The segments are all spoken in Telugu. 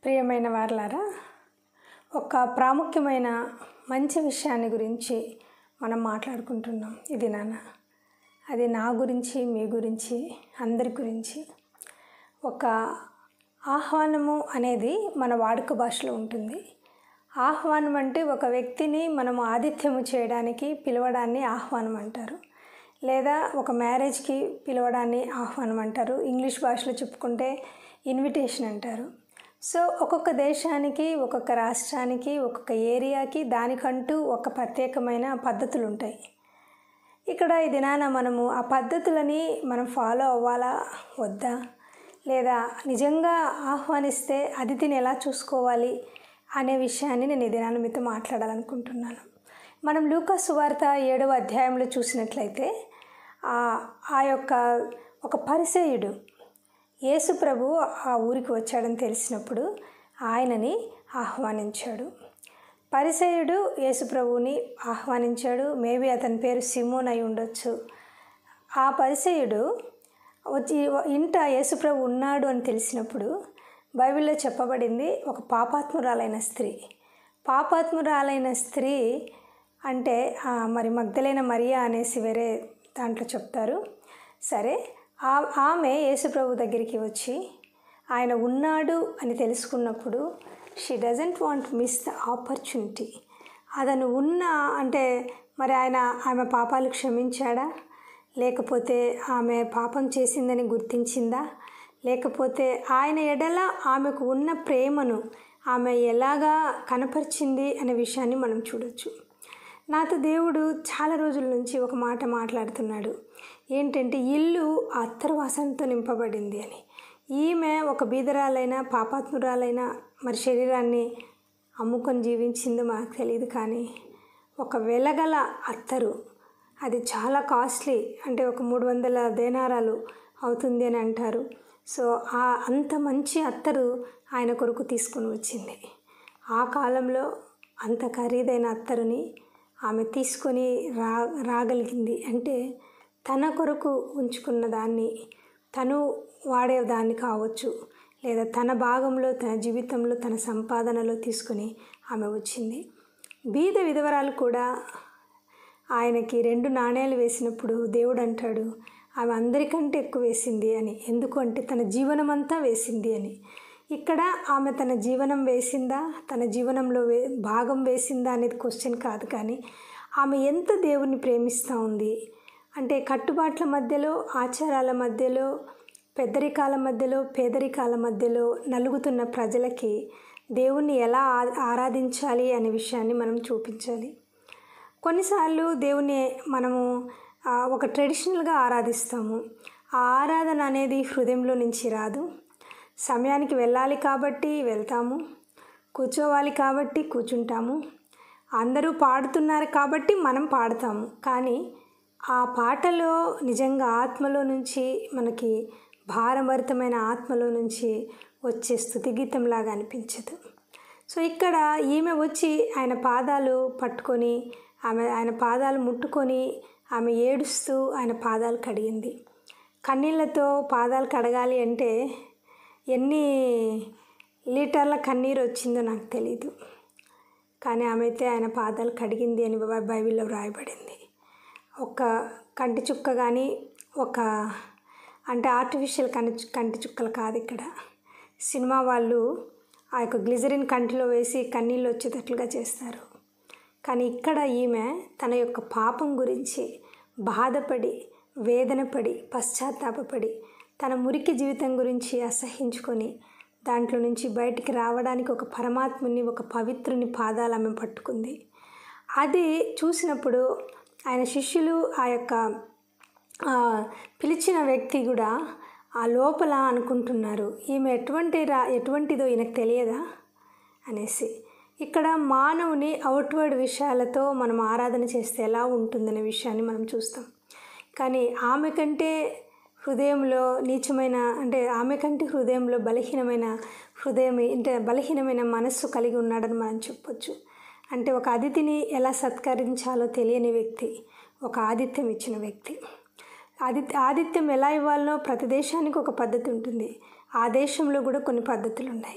ప్రియమైన వారలారా ఒక ప్రాముఖ్యమైన మంచి విషయాన్ని గురించి మనం మాట్లాడుకుంటున్నాం ఇది నాన్న అది నా గురించి మీ గురించి అందరి గురించి ఒక ఆహ్వానము అనేది మన వాడుక భాషలో ఉంటుంది ఆహ్వానం అంటే ఒక వ్యక్తిని మనం ఆతిథ్యము చేయడానికి పిలవడాన్ని ఆహ్వానం అంటారు లేదా ఒక మ్యారేజ్కి పిలవడాన్ని ఆహ్వానం అంటారు ఇంగ్లీష్ భాషలో చెప్పుకుంటే ఇన్విటేషన్ అంటారు సో ఒక్కొక్క దేశానికి ఒక్కొక్క రాష్ట్రానికి ఒక్కొక్క ఏరియాకి దానికంటూ ఒక ప్రత్యేకమైన పద్ధతులు ఉంటాయి ఇక్కడ ఈ దినాన మనము ఆ పద్ధతులని మనం ఫాలో అవ్వాలా వద్దా లేదా నిజంగా ఆహ్వానిస్తే అతిథిని ఎలా చూసుకోవాలి అనే విషయాన్ని నేను ఈ దినాన్ని మీతో మాట్లాడాలనుకుంటున్నాను మనం లూకా సువార్త ఏడవ అధ్యాయంలో చూసినట్లయితే ఆ యొక్క ఒక పరిసేయుడు యేసు ప్రభు ఆ ఊరికి వచ్చాడని తెలిసినప్పుడు ఆయనని ఆహ్వానించాడు పరిసయుడు యేసు ప్రభువుని ఆహ్వానించాడు మేబీ అతని పేరు సిమోన్ అయి ఉండొచ్చు ఆ పరిసయుడు వచ్చి ఇంట యేసుప్రభు ఉన్నాడు అని తెలిసినప్పుడు బైబిల్లో చెప్పబడింది ఒక పాపాత్మురాలైన స్త్రీ పాపాత్మురాలైన స్త్రీ అంటే మరి మగ్ధలైన మరియా అనేసి వేరే దాంట్లో చెప్తారు సరే ఆమె యేసుప్రభు దగ్గరికి వచ్చి ఆయన ఉన్నాడు అని తెలుసుకున్నప్పుడు she doesn't want miss the opportunity అతను ఉన్న అంటే మరి ఆయన ఆమె పాపాలు క్షమించాడా లేకపోతే ఆమె పాపం చేసిందని గుర్తించిందా లేకపోతే ఆయన ఎడల ఆమెకు ఉన్న ప్రేమను ఆమె ఎలాగా కనపరిచింది అనే విషయాన్ని మనం చూడొచ్చు నాతో దేవుడు చాలా రోజుల నుంచి ఒక మాట మాట్లాడుతున్నాడు ఏంటంటే ఇల్లు అత్తరు వాసనతో నింపబడింది అని ఈమె ఒక బీదరాలైన పాపాత్మురాలైన మరి శరీరాన్ని అమ్ముకొని జీవించిందో మాకు తెలియదు కానీ ఒక వెలగల అత్తరు అది చాలా కాస్ట్లీ అంటే ఒక మూడు వందల దేనారాలు అవుతుంది అని అంటారు సో ఆ అంత మంచి అత్తరు ఆయన కొరకు తీసుకొని వచ్చింది ఆ కాలంలో అంత ఖరీదైన అత్తరుని ఆమె తీసుకొని రా రాగలిగింది అంటే తన కొరకు ఉంచుకున్న దాన్ని తను వాడే దాన్ని కావచ్చు లేదా తన భాగంలో తన జీవితంలో తన సంపాదనలో తీసుకొని ఆమె వచ్చింది బీద విధవరాలు కూడా ఆయనకి రెండు నాణేలు వేసినప్పుడు దేవుడు అంటాడు ఆమె అందరికంటే ఎక్కువ వేసింది అని ఎందుకు అంటే తన జీవనం అంతా వేసింది అని ఇక్కడ ఆమె తన జీవనం వేసిందా తన జీవనంలో వే భాగం వేసిందా అనేది క్వశ్చన్ కాదు కానీ ఆమె ఎంత దేవుణ్ణి ప్రేమిస్తూ ఉంది అంటే కట్టుబాట్ల మధ్యలో ఆచారాల మధ్యలో పెద్దరికాల మధ్యలో పేదరికాల మధ్యలో నలుగుతున్న ప్రజలకి దేవుణ్ణి ఎలా ఆరాధించాలి అనే విషయాన్ని మనం చూపించాలి కొన్నిసార్లు దేవుని మనము ఒక ట్రెడిషనల్గా ఆరాధిస్తాము ఆ ఆరాధన అనేది హృదయంలో నుంచి రాదు సమయానికి వెళ్ళాలి కాబట్టి వెళ్తాము కూర్చోవాలి కాబట్టి కూర్చుంటాము అందరూ పాడుతున్నారు కాబట్టి మనం పాడతాము కానీ ఆ పాటలో నిజంగా ఆత్మలో నుంచి మనకి భారభరితమైన ఆత్మలో నుంచి వచ్చే స్థుతిగీతంలాగా అనిపించదు సో ఇక్కడ ఈమె వచ్చి ఆయన పాదాలు పట్టుకొని ఆమె ఆయన పాదాలు ముట్టుకొని ఆమె ఏడుస్తూ ఆయన పాదాలు కడిగింది కన్నీళ్ళతో పాదాలు కడగాలి అంటే ఎన్ని లీటర్ల కన్నీరు వచ్చిందో నాకు తెలీదు కానీ ఆమె అయితే ఆయన పాదాలు కడిగింది అని బైబిల్లో వ్రాయబడింది ఒక కంటి చుక్క కానీ ఒక అంటే ఆర్టిఫిషియల్ కంటి కంటి చుక్కలు కాదు ఇక్కడ సినిమా వాళ్ళు ఆ యొక్క గ్లిజరిన్ కంటిలో వేసి కన్నీళ్ళు వచ్చేటట్లుగా చేస్తారు కానీ ఇక్కడ ఈమె తన యొక్క పాపం గురించి బాధపడి వేదనపడి పశ్చాత్తాపడి తన మురికి జీవితం గురించి అసహించుకొని దాంట్లో నుంచి బయటికి రావడానికి ఒక పరమాత్ముని ఒక పవిత్రుని పాదాలు ఆమె పట్టుకుంది అది చూసినప్పుడు ఆయన శిష్యులు ఆ యొక్క పిలిచిన వ్యక్తి కూడా ఆ లోపల అనుకుంటున్నారు ఈమె ఎటువంటి రా ఎటువంటిదో ఈయనకు తెలియదా అనేసి ఇక్కడ మానవుని అవుట్వర్డ్ విషయాలతో మనం ఆరాధన చేస్తే ఎలా ఉంటుందనే విషయాన్ని మనం చూస్తాం కానీ ఆమె కంటే హృదయంలో నీచమైన అంటే ఆమె కంటే హృదయంలో బలహీనమైన హృదయం అంటే బలహీనమైన మనస్సు కలిగి ఉన్నాడని మనం చెప్పొచ్చు అంటే ఒక అతిథిని ఎలా సత్కరించాలో తెలియని వ్యక్తి ఒక ఆతిథ్యం ఇచ్చిన వ్యక్తి ఆదిత్య ఆతిథ్యం ఎలా ఇవ్వాలనో ప్రతి దేశానికి ఒక పద్ధతి ఉంటుంది ఆ దేశంలో కూడా కొన్ని పద్ధతులు ఉన్నాయి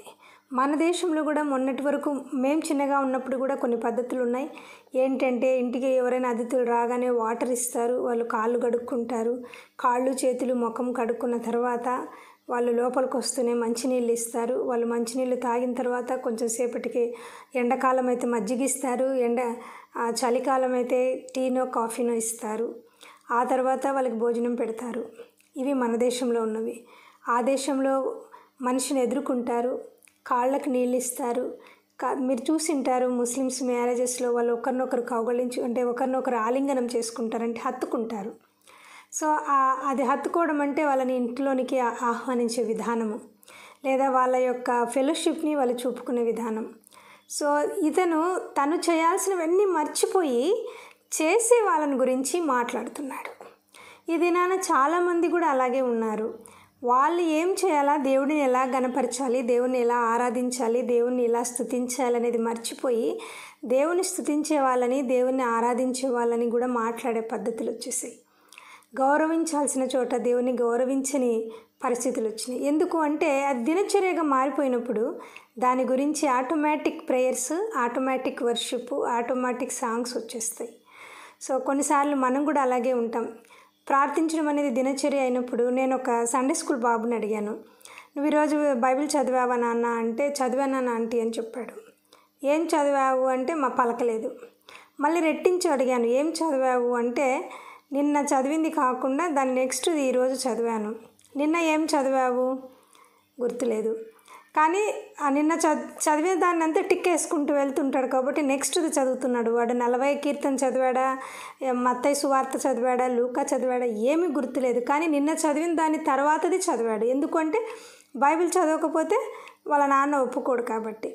మన దేశంలో కూడా మొన్నటి వరకు మేము చిన్నగా ఉన్నప్పుడు కూడా కొన్ని పద్ధతులు ఉన్నాయి ఏంటంటే ఇంటికి ఎవరైనా అతిథులు రాగానే వాటర్ ఇస్తారు వాళ్ళు కాళ్ళు కడుక్కుంటారు కాళ్ళు చేతులు ముఖం కడుక్కున్న తర్వాత వాళ్ళు లోపలికి వస్తూనే మంచినీళ్ళు ఇస్తారు వాళ్ళు మంచినీళ్ళు తాగిన తర్వాత కొంచెం సేపటికి ఎండాకాలం అయితే మజ్జిగ ఇస్తారు ఎండ ఆ, చలికాలం అయితే టీనో కాఫీనో ఇస్తారు ఆ తర్వాత వాళ్ళకి భోజనం పెడతారు ఇవి మన దేశంలో ఉన్నవి ఆ దేశంలో మనిషిని ఎదుర్కొంటారు కాళ్ళకి నీళ్ళు ఇస్తారు కా మీరు చూసింటారు ముస్లిమ్స్ మ్యారేజెస్లో వాళ్ళు ఒకరినొకరు కౌగలించు అంటే ఒకరినొకరు ఆలింగనం చేసుకుంటారు అంటే హత్తుకుంటారు సో ఆ- అది హత్తుకోవడం అంటే వాళ్ళని ఇంట్లోనికి ఆ- ఆహ్వానించే విధానము లేదా వాళ్ళ యొక్క ఫెలోషిప్ని వాళ్ళు చూపుకునే విధానం సో ఇతను తను చేయాల్సినవన్నీ మర్చిపోయి చేసే వాళ్ళని గురించి మాట్లాడుతున్నాడు ఇది నాన్న చాలామంది కూడా అలాగే ఉన్నారు వాళ్ళు ఏం చేయాలా దేవుడిని ఎలా గనపరచాలి దేవుని ఎలా ఆరాధించాలి దేవుణ్ణి ఎలా స్థుతించాలి అనేది మర్చిపోయి దేవుని స్థుతించే వాళ్ళని దేవుణ్ణి ఆరాధించే వాళ్ళని కూడా మాట్లాడే పద్ధతులు వచ్చేసాయి గౌరవించాల్సిన చోట దేవుని గౌరవించని పరిస్థితులు వచ్చినాయి ఎందుకు అంటే అది దినచర్యగా మారిపోయినప్పుడు దాని గురించి automatic prayers automatic worship automatic songs వచ్చేస్తాయి సో కొన్నిసార్లు మనం కూడా అలాగే ఉంటాం ప్రార్థించడం అనేది దినచర్య అయినప్పుడు నేను ఒక సండే స్కూల్ బాబుని అడిగాను నువ్వు ఈరోజు బైబిల్ చదివావా నాన్న అంటే చదివానా ఆంటీ అని చెప్పాడు ఏం చదివావు అంటే మా పలకలేదు మళ్ళీ రెట్టించి అడిగాను ఏం చదివావు అంటే నిన్న చదివింది కాకుండా దాని నెక్స్ట్ ఈరోజు చదివాను నిన్న ఏం చదివావు గుర్తులేదు కానీ ఆ నిన్న చద్ చదివే దాన్ని అంతా టిక్ వేసుకుంటూ వెళ్తుంటాడు కాబట్టి నెక్స్ట్ది చదువుతున్నాడు వాడు నలభై కీర్తన చదివాడా ఏ మత్తయి సువార్త చదివాడా లూకా చదివాడా ఏమీ గుర్తులేదు కానీ నిన్న చదివిన దాని తర్వాతది చదివాడు ఎందుకంటే బైబిల్ చదవకపోతే వాళ్ళ నాన్న ఒప్పుకోడు కాబట్టి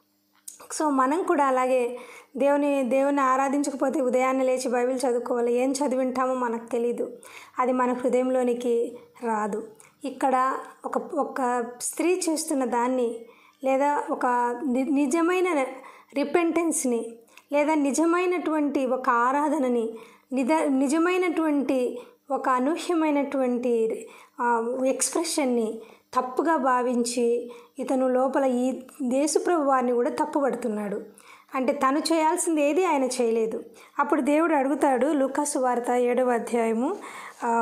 సో మనం కూడా అలాగే దేవుని దేవుని ఆరాధించకపోతే ఉదయాన్నే లేచి బైబిల్ చదువుకోవాలి ఏం చదివింటామో మనకు తెలీదు అది మన హృదయంలోనికి రాదు ఇక్కడ ఒక ఒక స్త్రీ చేస్తున్న దాన్ని లేదా ఒక ని- నిజమైన రిపెంటెన్స్ని లేదా నిజమైనటువంటి ఒక ఆరాధనని నిజ నిజమైనటువంటి ఒక అనూహ్యమైనటువంటి ఆ, ఎక్స్ప్రెషన్ని తప్పుగా భావించి ఇతను లోపల ఈ దేశప్రభు వారిని కూడా తప్పుపడుతున్నాడు అంటే తను చేయాల్సింది ఏది ఆయన చేయలేదు అప్పుడు దేవుడు అడుగుతాడు లూకాసు వార్త ఏడవ అధ్యాయము ఆ,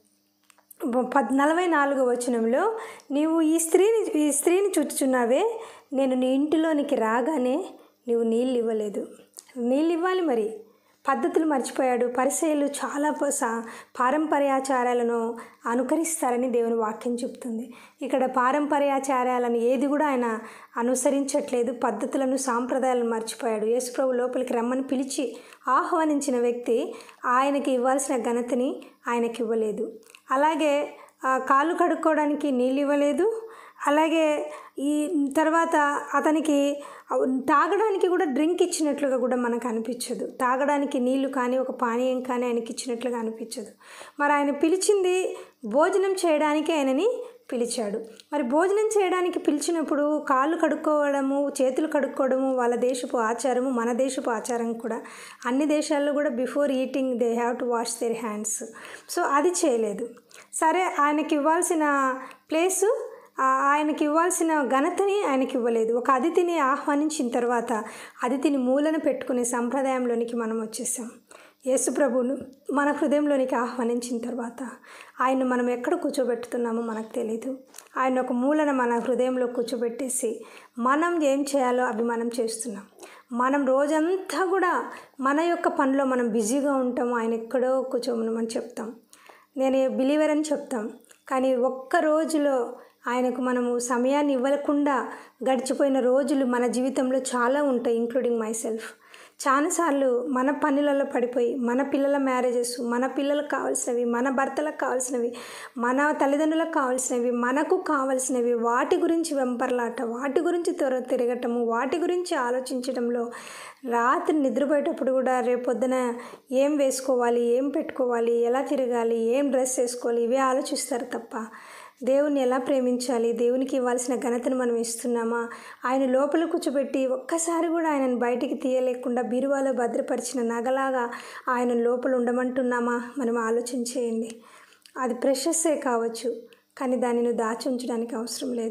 పద్ నలభై నాలుగో వచనంలో నీవు ఈ స్త్రీని ఈ స్త్రీని చుట్టుచున్నావే నేను నీ ఇంటిలోనికి రాగానే నీవు నీళ్ళు ఇవ్వలేదు నీళ్ళు ఇవ్వాలి మరి పద్ధతులు మర్చిపోయాడు పరిచయలు చాలా ప- సా- పారంపర్యాచారాలను అనుకరిస్తారని దేవుని వాక్యం చెప్తుంది ఇక్కడ పారంపర్యాచారాలను ఏది కూడా ఆయన అనుసరించట్లేదు పద్ధతులను సాంప్రదాయాలను మర్చిపోయాడు యేసుప్రభు లోపలికి రమ్మని పిలిచి ఆహ్వానించిన వ్యక్తి ఆయనకి ఇవ్వాల్సిన ఘనతని ఆయనకి ఇవ్వలేదు అలాగే ఆ, కాళ్ళు కడుక్కోవడానికి నీళ్ళు ఇవ్వలేదు అలాగే ఈ తర్వాత అతనికి తాగడానికి కూడా డ్రింక్ ఇచ్చినట్లుగా కూడా మనకు అనిపించదు తాగడానికి నీళ్లు కానీ ఒక పానీయం కానీ ఆయనకి ఇచ్చినట్లుగా అనిపించదు మరి ఆయన పిలిచింది భోజనం చేయడానికి ఆయనని పిలిచాడు మరి భోజనం చేయడానికి పిలిచినప్పుడు కాళ్ళు కడుక్కోవడము చేతులు కడుక్కోవడము వాళ్ళ దేశపు ఆచారము మన దేశపు ఆచారం కూడా అన్ని దేశాల్లో కూడా before eating they have to wash their hands so అది చేయలేదు సరే ఆయనకి ఇవ్వాల్సిన ప్లేసు ఆ- ఆయనకి ఇవ్వాల్సిన ఘనతని ఆయనకి ఇవ్వలేదు ఒక అతిథిని ఆహ్వానించిన తర్వాత అతిథిని మూలన పెట్టుకునే సంప్రదాయంలోనికి మనం వచ్చేసాం యేసుప్రభువును మన హృదయంలోనికి ఆహ్వానించిన తర్వాత ఆయన మనం ఎక్కడ కూర్చోబెట్టుతున్నామో మనకు తెలియదు ఆయన ఒక మూలన మన హృదయంలో కూర్చోబెట్టేసి మనం ఏం చేయాలో అవి మనం చేస్తున్నాం మనం రోజంతా కూడా మన యొక్క పనిలో మనం బిజీగా ఉంటాము ఆయన ఎక్కడో కూర్చోమని చెప్తాం నేను బిలీవర్ అని చెప్తాం కానీ ఒక్క రోజులో ఆయనకు మనము సమయాన్ని ఇవ్వకుండా గడిచిపోయిన రోజులు మన జీవితంలో చాలా ఉంటాయి ఇంక్లూడింగ్ మై సెల్ఫ్ చాలాసార్లు మన పనులలో పడిపోయి మన పిల్లల మ్యారేజెస్ మన పిల్లలకు కావాల్సినవి మన భర్తలకు కావాల్సినవి మన తల్లిదండ్రులకు కావాల్సినవి మనకు కావాల్సినవి వాటి గురించి వెంపర్లాట వాటి గురించి త్వర తిరగటము వాటి గురించి ఆలోచించడంలో రాత్రి నిద్రపోయేటప్పుడు కూడా రేపొద్దున ఏం వేసుకోవాలి ఏం పెట్టుకోవాలి ఎలా తిరగాలి ఏం డ్రెస్ వేసుకోవాలి ఇవే ఆలోచిస్తారు తప్ప దేవుని ఎలా ప్రేమించాలి దేవునికి ఇవ్వాల్సిన ఘనతను మనం ఇస్తున్నామా ఆయన లోపల కూర్చోబెట్టి ఒక్కసారి కూడా ఆయనను బయటికి తీయలేకుండా బీరువాలో భద్రపరిచిన నగలాగా ఆయన లోపల ఉండమంటున్నామా మనం ఆలోచన చేయండి అది ప్రెషస్సే కావచ్చు కానీ దాన్ని నువ్వు దాచి ఉంచడానికి అవసరం లేదు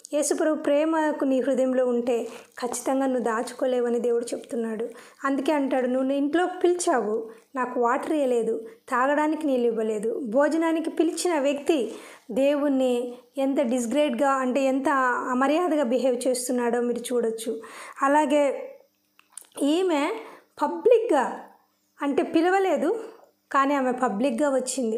యేసుప్రభు ప్రేమకు నీ హృదయంలో ఉంటే ఖచ్చితంగా నువ్వు దాచుకోలేవని దేవుడు చెప్తున్నాడు అందుకే అంటాడు నువ్వు నీ ఇంట్లోకి పిలిచావు నాకు వాటర్ ఇవ్వలేదు తాగడానికి నీళ్ళు ఇవ్వలేదు భోజనానికి పిలిచిన వ్యక్తి దేవుణ్ణి ఎంత డిస్గ్రేడ్గా అంటే ఎంత అమర్యాదగా బిహేవ్ చేస్తున్నాడో మీరు చూడొచ్చు అలాగే ఈమె పబ్లిక్గా అంటే పిలవలేదు కానీ ఆమె పబ్లిక్గా వచ్చింది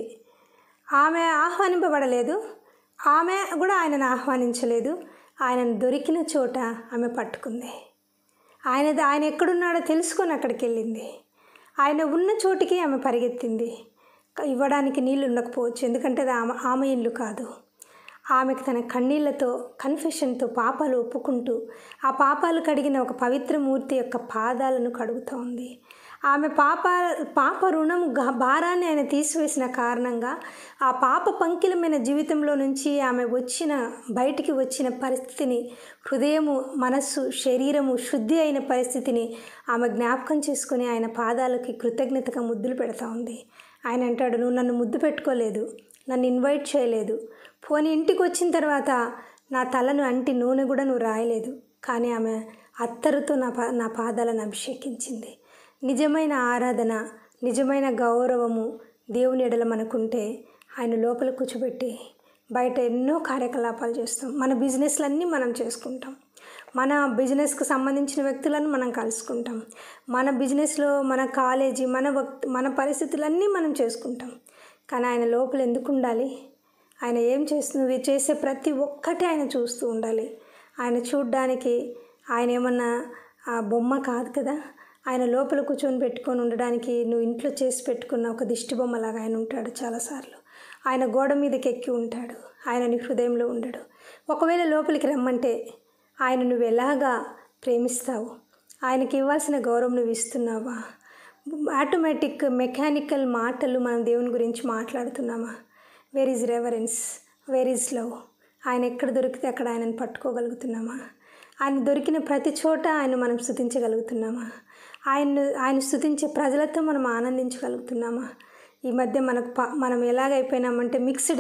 ఆమె ఆహ్వానింపబడలేదు ఆమె కూడా ఆయనను ఆహ్వానించలేదు ఆయనను దొరికిన చోట ఆమె పట్టుకుంది ఆయన ఆయన ఎక్కడున్నాడో తెలుసుకొని అక్కడికి వెళ్ళింది ఆయన ఉన్న చోటికి ఆమె పరిగెత్తింది ఇవ్వడానికి నీళ్ళు ఉండకపోవచ్చు ఎందుకంటే అది ఆమె ఆమె ఇల్లు కాదు ఆమెకు తన కన్నీళ్లతో కన్ఫెషన్తో పాపాలు ఒప్పుకుంటూ ఆ పాపాలు కడిగిన ఒక పవిత్రమూర్తి యొక్క పాదాలను కడుగుతూ ఉంది ఆమె పాప పాప రుణం గ- భారాన్ని ఆయన తీసివేసిన కారణంగా ఆ పాప పంకిలమైన జీవితంలో నుంచి ఆమె వచ్చిన బయటికి వచ్చిన పరిస్థితిని హృదయము మనస్సు శరీరము శుద్ధి అయిన పరిస్థితిని ఆమె జ్ఞాపకం చేసుకొని ఆయన పాదాలకి కృతజ్ఞతగా ముద్దులు పెడతా ఉంది ఆయన అంటాడు నువ్వు నన్ను ముద్దు పెట్టుకోలేదు నన్ను ఇన్వైట్ చేయలేదు పోనీ ఇంటికి వచ్చిన తర్వాత నా తలను అంటి నూనె కూడా నువ్వు రాయలేదు కానీ ఆమె అత్తరుతో నా పా నా పాదాలను అభిషేకించింది నిజమైన ఆరాధన నిజమైన గౌరవము దేవుని ఎడల మనకుంటే ఆయన లోపల కూర్చోబెట్టి బయట ఎన్నో కార్యకలాపాలు చేస్తాం మన బిజినెస్లన్నీ మనం చేసుకుంటాం మన బిజినెస్కి సంబంధించిన వ్యక్తులను మనం కలుసుకుంటాం మన బిజినెస్లో మన కాలేజీ మన వక్ మన పరిస్థితులన్నీ మనం చేసుకుంటాం కానీ ఆయన లోపల ఎందుకు ఉండాలి ఆయన ఏం చేస్తుంది చేసే ప్రతి ఒక్కటి ఆయన చూస్తూ ఉండాలి ఆయన చూడ్డానికి ఆయన ఏమన్నా ఆ బొమ్మ కాదు కదా ఆయన లోపల కూర్చొని పెట్టుకొని ఉండడానికి నువ్వు ఇంట్లో చేసి పెట్టుకున్న ఒక దిష్టి బొమ్మలాగా ఆయన ఉంటాడు చాలాసార్లు ఆయన గోడ మీదకి ఎక్కి ఉంటాడు ఆయన నీ హృదయంలో ఉండడు ఒకవేళ లోపలికి రమ్మంటే ఆయన నువ్వు ఎలాగా ప్రేమిస్తావు ఆయనకి ఇవ్వాల్సిన గౌరవం నువ్వు ఇస్తున్నావా ఆటోమేటిక్ మెకానికల్ మాటలు మనం దేవుని గురించి మాట్లాడుతున్నామా where is reverence where is love ఆయన ఎక్కడ దొరికితే అక్కడ ఆయనను పట్టుకోగలుగుతున్నామా ఆయన దొరికిన ప్రతి చోట ఆయన మనం స్థుతించగలుగుతున్నామా ఆయన ఆయన స్థుతించే ప్రజలతో మనం ఆనందించగలుగుతున్నామా ఈ మధ్య మనకు పా మనం ఎలాగైపోయినామంటే మిక్స్డ్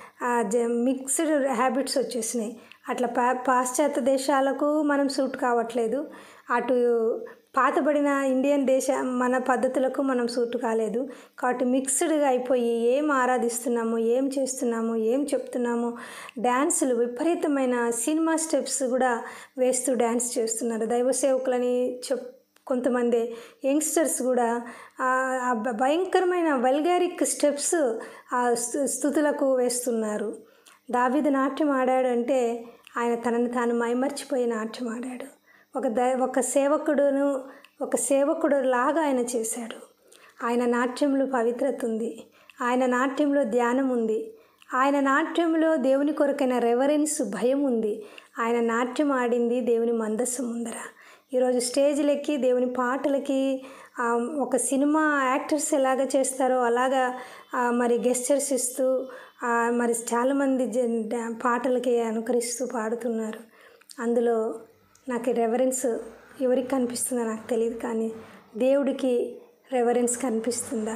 మిక్స్డ్ హ్యాబిట్స్ వచ్చేసినాయి అట్లా పా పాశ్చాత్య దేశాలకు మనం సూట్ కావట్లేదు అటు పాతబడిన ఇండియన్ దేశ మన పద్ధతులకు మనం సూట్ కాలేదు కాబట్టి మిక్స్డ్గా అయిపోయి ఏం ఆరాధిస్తున్నామో ఏం చేస్తున్నామో ఏం చెప్తున్నామో డ్యాన్సులు విపరీతమైన సినిమా స్టెప్స్ కూడా వేస్తూ డ్యాన్స్ చేస్తున్నారు దైవ సేవకులని చెప్ కొంతమంది యంగ్స్టర్స్ కూడా ఆ ఆ భ- భయంకరమైన వల్గారిక్ స్టెప్స్ ఆ స్తు- స్థుతులకు వేస్తున్నారు దావీదు నాట్యం ఆడాడంటే ఆయన తనని తాను మైమర్చిపోయి నాట్యం ఆడాడు ఒక ద ఒక సేవకుడును ఒక సేవకుడు లాగా ఆయన చేశాడు ఆయన నాట్యంలో పవిత్రత ఉంది ఆయన నాట్యంలో ధ్యానం ఉంది ఆయన నాట్యంలో దేవుని కొరకైన రెవరెన్స్ భయం ఉంది ఆయన నాట్యం ఆడింది దేవుని మందస్సు ముందర ఈరోజు స్టేజ్లెక్కి దేవుని పాటలకి ఆ, ఒక సినిమా యాక్టర్స్ ఎలాగ చేస్తారో అలాగా ఆ, మరి గెస్చర్స్ ఇస్తూ ఆ, మరి చాలామంది జన్ డా- పాటలకి అనుకరిస్తూ పాడుతున్నారు అందులో నాకు రెవరెన్స్ ఎవరికి కనిపిస్తుందో నాకు తెలియదు కానీ దేవుడికి రెవరెన్స్ కనిపిస్తుందా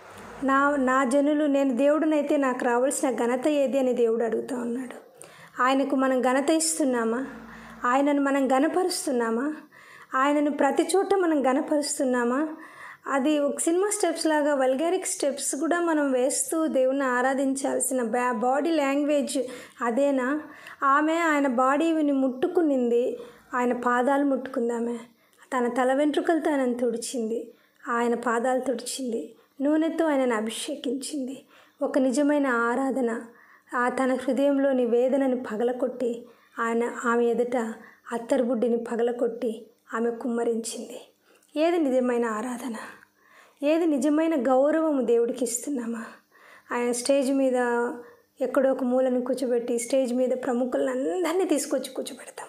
నా నా జనులు నేను దేవుడినైతే నాకు రావాల్సిన ఘనత ఏది అని దేవుడు అడుగుతా ఉన్నాడు ఆయనకు మనం ఘనత ఇస్తున్నామా ఆయనను మనం గనపరుస్తున్నామా ఆయనను ప్రతి చోట మనం గనపరుస్తున్నామా అది ఒక సినిమా స్టెప్స్ లాగా వల్గారిక్ స్టెప్స్ కూడా మనం వేస్తూ దేవుని ఆరాధించాల్సిన బ్యా బాడీ లాంగ్వేజ్ అదేనా ఆమె ఆయన బాడీని ముట్టుకునింది ఆయన పాదాలు ముట్టుకుంది ఆమె తన తల వెంట్రుకలతో ఆయనను తుడిచింది ఆయన పాదాలు తుడిచింది నూనెతో ఆయనను అభిషేకించింది ఒక నిజమైన ఆరాధన ఆ తన హృదయంలోని వేదనని పగలకొట్టి ఆయన ఆమె ఎదుట అత్తరుబుడ్డిని పగలకొట్టి ఆమె కుమ్మరించింది ఏది నిజమైన ఆరాధన ఏది నిజమైన గౌరవము దేవుడికి ఇస్తున్నామా ఆయన స్టేజ్ మీద ఎక్కడో ఒక మూలను కూర్చోబెట్టి స్టేజ్ మీద ప్రముఖులను అందరినీ తీసుకొచ్చి కూర్చోబెడతాం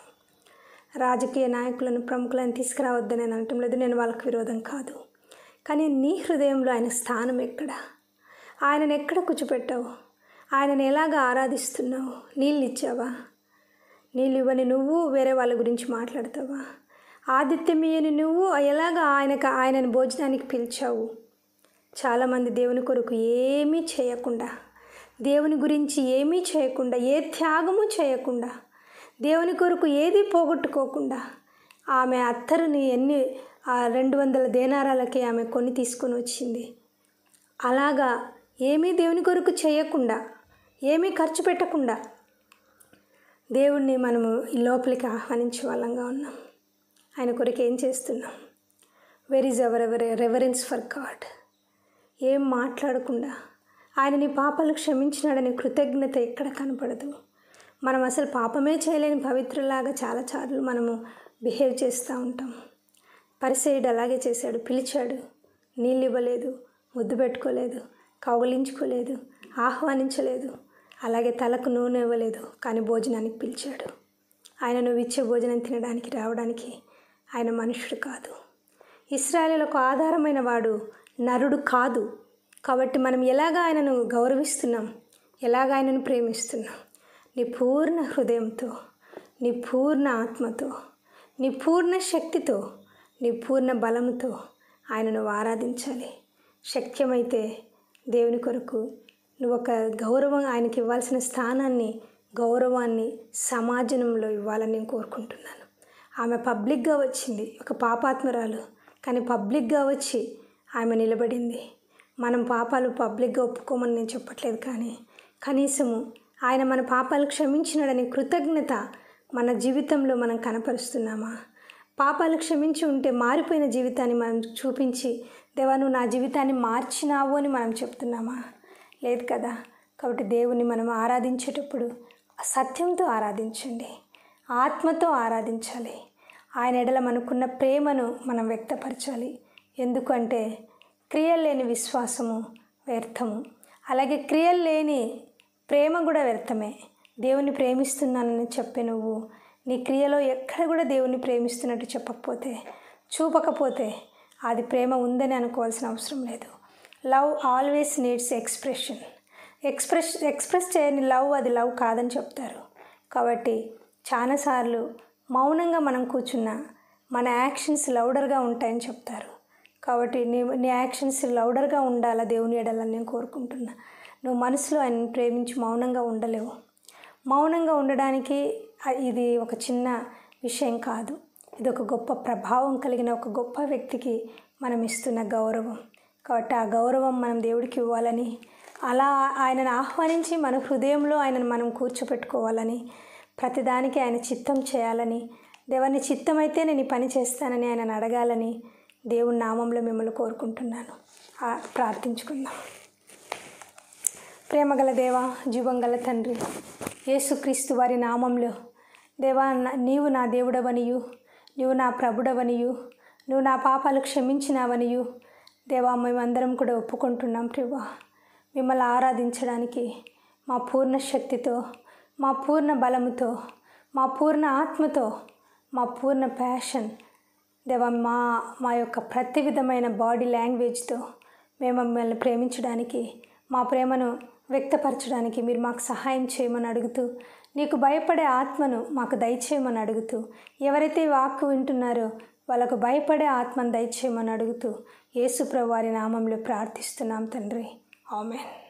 రాజకీయ నాయకులను ప్రముఖులను తీసుకురావద్దని నేను అనటం లేదు నేను వాళ్ళకి విరోధం కాదు కానీ నీ హృదయంలో ఆయన స్థానం ఎక్కడ ఆయనను ఎక్కడ కూర్చోపెట్టావు ఆయనను ఎలాగ ఆరాధిస్తున్నావు నీళ్ళు ఇచ్చావా నీళ్ళు ఇవ్వని నువ్వు వేరే వాళ్ళ గురించి మాట్లాడతావా ఆదిత్యమీయని నువ్వు ఎలాగ ఆయనకు ఆయనను భోజనానికి పిలిచావు చాలామంది దేవుని కొరకు ఏమీ చేయకుండా దేవుని గురించి ఏమీ చేయకుండా ఏ త్యాగము చేయకుండా దేవుని కొరకు ఏది పోగొట్టుకోకుండా ఆమె అత్తరుని ఎన్ని ఆ రెండు వందల దేనారాలకి ఆమె కొని తీసుకొని వచ్చింది అలాగా ఏమీ దేవుని కొరకు చేయకుండా ఏమీ ఖర్చు పెట్టకుండా దేవుణ్ణి మనము ఈ లోపలికి ఆహ్వానించే వాళ్ళంగా ఉన్నాం ఆయన కొరకు ఏం చేస్తున్నాం where is our ever reverence for God ఏం మాట్లాడకుండా ఆయన నీ పాపాలు క్షమించినాడని కృతజ్ఞత ఎక్కడ కనపడదు మనం అసలు పాపమే చేయలేని పవిత్రులాగా చాలాసార్లు మనము బిహేవ్ చేస్తూ ఉంటాం పరిసేయుడు అలాగే చేశాడు పిలిచాడు నీళ్ళు ఇవ్వలేదు ముద్దు పెట్టుకోలేదు కౌగిలించుకోలేదు ఆహ్వానించలేదు అలాగే తలకు నూనె ఇవ్వలేదు కానీ భోజనానికి పిలిచాడు ఆయన నువ్వు ఇచ్చే భోజనం తినడానికి రావడానికి ఆయన మనుషుడు కాదు ఇస్రాయేలులకు ఆధారమైన వాడు నరుడు కాదు కాబట్టి మనం ఎలాగ ఆయనను గౌరవిస్తున్నాం ఎలాగ ఆయనను ప్రేమిస్తున్నాం నీ పూర్ణ హృదయంతో నీ పూర్ణ ఆత్మతో నీ పూర్ణ శక్తితో నీ పూర్ణ బలంతో ఆయనను ఆరాధించాలి శక్యమైతే దేవుని కొరకు నువ్వు ఒక గౌరవం ఆయనకి ఇవ్వాల్సిన స్థానాన్ని గౌరవాన్ని సమాజంలో ఇవ్వాలని నేను కోరుకుంటున్నాను ఆమె పబ్లిక్గా వచ్చింది ఒక పాపాత్మరాలు కానీ పబ్లిక్గా వచ్చి ఆమె నిలబడింది మనం పాపాలు పబ్లిక్గా ఒప్పుకోమని నేను చెప్పట్లేదు కానీ కనీసము ఆయన మన పాపాలు క్షమించినాడని కృతజ్ఞత మన జీవితంలో మనం కనపరుస్తున్నామా పాపాలు క్షమించి ఉంటే మారిపోయిన జీవితాన్ని మనం చూపించి దేవా నువ్వు నా జీవితాన్ని మార్చినావు అని మనం చెప్తున్నామా లేదు కదా కాబట్టి దేవుని మనం ఆరాధించేటప్పుడు సత్యంతో ఆరాధించండి ఆత్మతో ఆరాధించాలి ఆయన ఎడల మనకున్న ప్రేమను మనం వ్యక్తపరచాలి ఎందుకంటే క్రియలు లేని విశ్వాసము వ్యర్థము అలాగే క్రియలు లేని ప్రేమ కూడా వ్యర్థమే దేవుని ప్రేమిస్తున్నానని చెప్పే నువ్వు నీ క్రియలో ఎక్కడ కూడా దేవుని ప్రేమిస్తున్నట్టు చెప్పకపోతే చూపకపోతే అది ప్రేమ ఉందని అనుకోవాల్సిన అవసరం లేదు love always needs expression express express చేయని లవ్ అది లవ్ కాదని చెప్తారు కాబట్టి చాలాసార్లు మౌనంగా మనం కూర్చున్న మన యాక్షన్స్ లౌడర్గా ఉంటాయని చెప్తారు కాబట్టి నీ నీ యాక్షన్స్ లౌడర్గా ఉండాలా దేవుని ఎడలని నేను కోరుకుంటున్నా నువ్వు మనసులో ఆయన ప్రేమించి మౌనంగా ఉండలేవు మౌనంగా ఉండడానికి అ- ఇది ఒక చిన్న విషయం కాదు ఇది ఒక గొప్ప ప్రభావం కలిగిన ఒక గొప్ప వ్యక్తికి మనం ఇస్తున్న గౌరవం కాబట్టి ఆ గౌరవం మనం దేవుడికి ఇవ్వాలని అలా ఆయనను ఆహ్వానించి మన హృదయంలో ఆయనను మనం కూర్చోపెట్టుకోవాలని ప్రతిదానికి ఆయన చిత్తం చేయాలని దేవాన్ని చిత్తమైతే నేను ఈ పని చేస్తానని ఆయనను అడగాలని దేవుని నామంలో మిమ్మల్ని కోరుకుంటున్నాను ఆ, ప్రార్థించుకుందాం ప్రేమగల దేవా జీవంగల తండ్రి యేసుక్రీస్తు వారి నామంలో దేవా నా- నీవు నా దేవుడవనియు నీవు నా ప్రభుడవనియు నువ్వు నా పాపాలు క్షమించినావనియు దేవా మేమందరం కూడా ఒప్పుకుంటున్నాం ప్రభా మిమ్మల్ని ఆరాధించడానికి మా పూర్ణ శక్తితో మా పూర్ణ బలముతో మా పూర్ణ ఆత్మతో మా పూర్ణ ప్యాషన్ దేవా మా మా యొక్క ప్రతి విధమైన బాడీ లాంగ్వేజ్తో మేము మిమ్మల్ని ప్రేమించడానికి మా ప్రేమను వ్యక్తపరచడానికి మీరు మాకు సహాయం చేయమని అడుగుతూ నీకు భయపడే ఆత్మను మాకు దయచేయమని అడుగుతూ ఎవరైతే ఈ వాక్కు వింటున్నారో వాళ్ళకు భయపడే ఆత్మను దయచేయమని అడుగుతూ యేసుప్రభు వారి నామంలో ప్రార్థిస్తున్నాం తండ్రి ఆమెన్